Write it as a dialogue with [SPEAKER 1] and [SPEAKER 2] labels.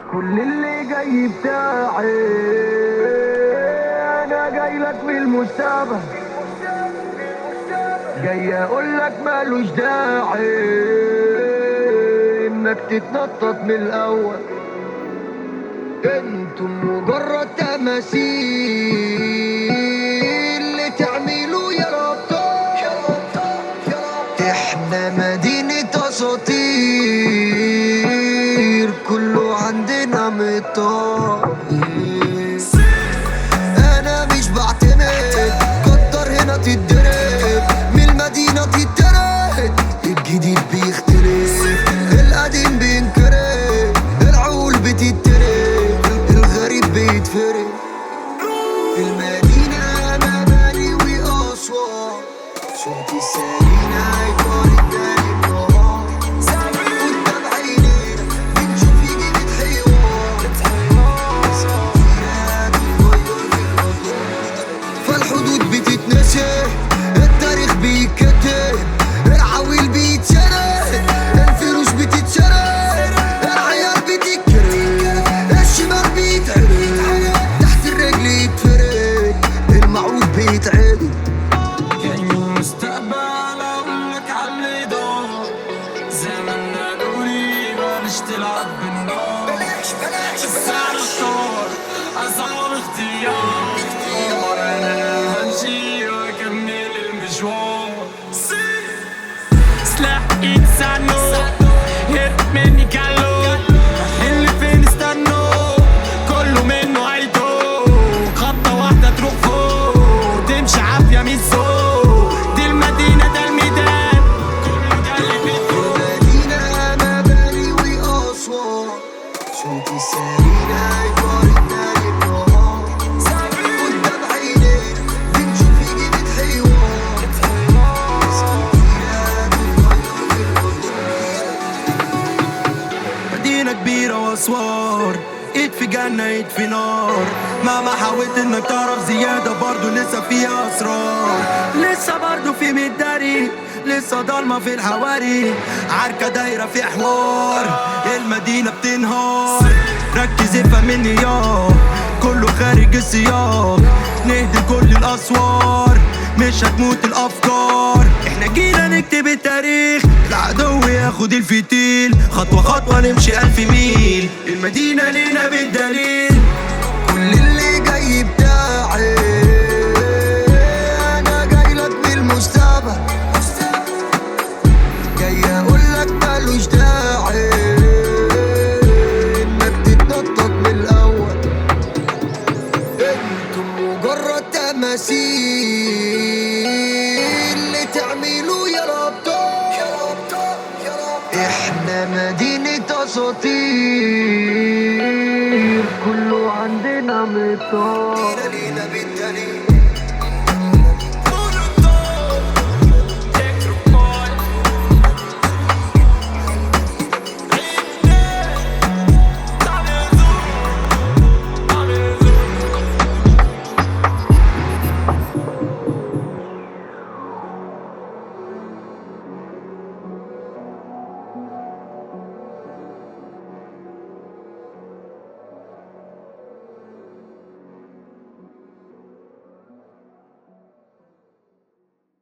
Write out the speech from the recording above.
[SPEAKER 1] كل اللي جاي بتاعي انا جاي لك من المستقبل جاي اقول لك مالوش داعي انك تتنطط من الاول انتم مجرد تماثيل اللي تعملوا يا ربطة احنا مدينة اساطير كله عندنا مطار انا مش بعتمد كتر هنا تتدرب من المدينة تترد الجديد بيختلف القديم بينكرب العقول بتترب الغريب بيتفرق في المدينة مباني وأسوار صوت السرينة يطار الدنيا النهار قدام عينينا بنشوف يجيب حوار اسكندرية بتغير في الأدوار فالحدود بتتنسي التاريخ بيتكتب العويل بيتسرق الفلوس بتتسرق العيال بتتكرر الشمال بيتعرق تحت الرجل يتفرق المعروف بيتعدل
[SPEAKER 2] جاي من المستقبل اقول لك على اللي دار زماننا دوري بلاش تلعب بالنار السعر اختار اصعب اختيار انا همشي واكمل المشوار سلاح ايد سعنو هرب مني كالو اللي فين استنوا كله منه عيدو خطة واحدة تروح فوق تمشي عافية مش ذوق دي المدينة ده الميدان كله ده اللي بيدوق
[SPEAKER 1] المدينة مباني وأسوار صوت السرينة يطار النار النهار قدام عينينا بنشوف يجيب حوار اسكندرية بتغير في الأدوار
[SPEAKER 3] مدينة كبيرة واسوار ايد في جنة ايد في نار مهما حاولت انك تعرف زيادة برضو لسه فيها اسرار لسه برضو في مداري لسه ضلمة في الحواري عركة دايرة في حوار المدينة بتنهار ركز افهم مني يا كله خارج السياق نهدي كل الاسوار مش هتموت الافكار احنا جينا نكتب التاريخ العدو ياخد الفتيل خطوة خطوة نمشي ألف ميل المدينة لينا بالدليل
[SPEAKER 1] كل اللي جاي بتاعي انا جاي لك من المستقبل جاي اقول لك مالوش داعي انك تتنطط من الاول انتم مجرد تماثيل اللي تعملوا يا ربطة احنا مدينة اساطير كله عندنا مطار